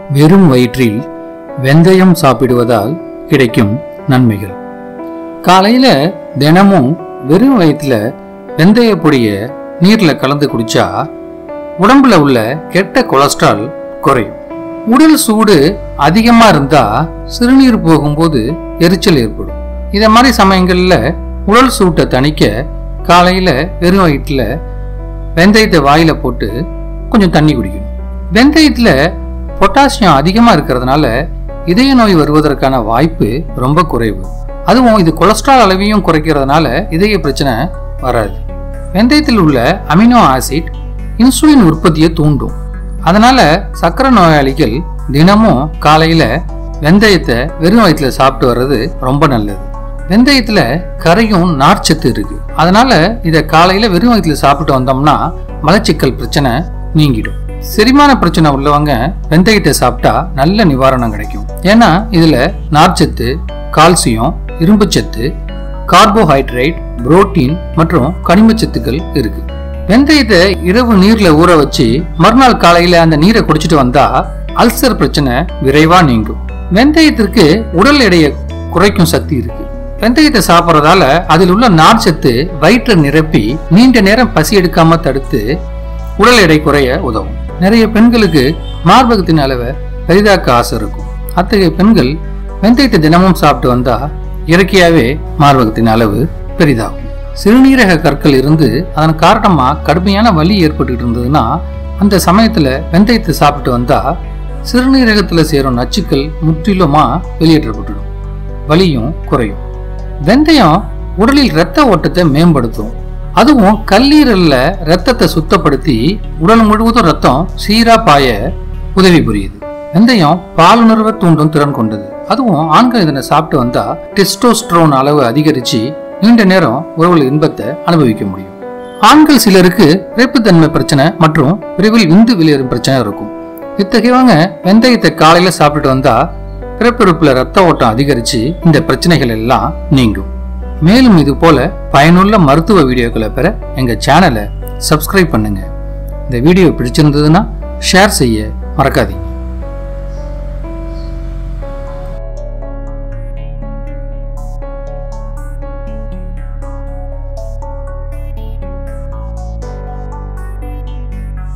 வெறும் வயிற்றில் வெந்தயம் சாப்பிடுவதால் கிடைக்கும் நன்மைகள் காலையில தினமும் வெறும் வயிற்றுல வெந்தய பொடிய நீர்ல கலந்து குடிச்சா உடம்புல உள்ள கெட்ட கொலஸ்ட்ரால் குறையும் உடல் சூடு அதிகமா இருந்தா சிறுநீர் போகும்போது எரிச்சல் ஏற்படும் இத மாதிரி சமயங்கள்ல உடல் சூட்டை தணிக்க காலையில வெறும் வயிற்றுல வெந்தயத்தை வாயில போட்டு கொஞ்சம் தண்ணி குடிக்கணும் வெந்தயத்துல பொட்டாசியம் அதிகமா இருக்கிறதுனால இதய நோய் வருவதற்கான வாய்ப்பு ரொம்ப குறைவு அதுவும் இது கொலஸ்ட்ரால் அளவையும் குறைக்கிறதுனால இதய பிரச்சனை வராது வெந்தயத்தில் உள்ள அமினோ ஆசிட் இன்சுலின் உற்பத்தியை தூண்டும் அதனால சக்கரை நோயாளிகள் தினமும் காலையில வெந்தயத்தை வெறும் வயிற்றுல சாப்பிட்டு வர்றது ரொம்ப நல்லது வெந்தயத்துல கரையும் நார்ச்சத்து இருக்கு அதனால இத காலையில வெறும் வயிற்றுல சாப்பிட்டு வந்தோம்னா மலச்சிக்கல் பிரச்சனை நீங்கிடும் செரிமான பிரச்சனை உள்ளவங்க வெந்தயத்தை சாப்பிட்டா நல்ல நிவாரணம் கிடைக்கும் ஏன்னா இதுல நார்ச்சத்து கால்சியம் இரும்புச்சத்து கார்போஹைட்ரேட் புரோட்டீன் மற்றும் கனிமச்சத்துக்கள் இருக்கு வெந்தயத்தை இரவு நீர்ல ஊற வச்சு மறுநாள் காலையில அந்த நீரை குடிச்சிட்டு வந்தா அல்சர் பிரச்சனை விரைவா நீங்கும் வெந்தயத்திற்கு உடல் எடையை குறைக்கும் சக்தி இருக்கு வெந்தயத்தை சாப்பிட்றதால அதில் உள்ள நார்ச்சத்து வயிற்றை நிரப்பி நீண்ட நேரம் பசி எடுக்காம தடுத்து உடல் எடை குறைய உதவும் நிறைய பெண்களுக்கு மார்பகத்தின் அளவை பெரிதாக்க ஆசை இருக்கும் அத்தகைய பெண்கள் வெந்தயத்தை தினமும் சாப்பிட்டு வந்தா இயற்கையாவே மார்பகத்தின் அளவு பெரிதாகும் சிறுநீரக கற்கள் இருந்து அதன் காரணமா கடுமையான வலி ஏற்பட்டு இருந்ததுன்னா அந்த சமயத்துல வெந்தயத்தை சாப்பிட்டு வந்தா சிறுநீரகத்துல சேரும் நச்சுக்கள் முற்றிலுமா வெளியேற்றப்பட்டுடும் வலியும் குறையும் வெந்தயம் உடலில் இரத்த ஓட்டத்தை மேம்படுத்தும் அதுவும் கல்லீரல்ல ரத்தத்தை சுத்தப்படுத்தி உடல் முழுவதும் ரத்தம் சீரா பாய உதவி புரியுது வெந்தயம் பாலுணர்வை தூண்டும் திறன் கொண்டது அதுவும் ஆண்கள் இதனை சாப்பிட்டு வந்தா டெஸ்டோஸ்ட்ரோன் அளவு அதிகரிச்சு நீண்ட நேரம் உறவுல இன்பத்தை அனுபவிக்க முடியும் ஆண்கள் சிலருக்கு பிறப்புத்தன்மை பிரச்சனை மற்றும் விரைவில் விந்து வெளியேறும் பிரச்சனை இருக்கும் இத்தகையவங்க வெந்தயத்தை காலையில சாப்பிட்டுட்டு வந்தா பிறப்பிறப்புல ரத்த ஓட்டம் அதிகரிச்சு இந்த பிரச்சனைகள் எல்லாம் நீங்கும் மேலும் இது போல பயனுள்ள மருத்துவ வீடியோக்களை பெற எங்க சேனலை சப்ஸ்கிரைப் பண்ணுங்க இந்த வீடியோ பிடிச்சிருந்ததுன்னா ஷேர் செய்ய மறக்காதீங்க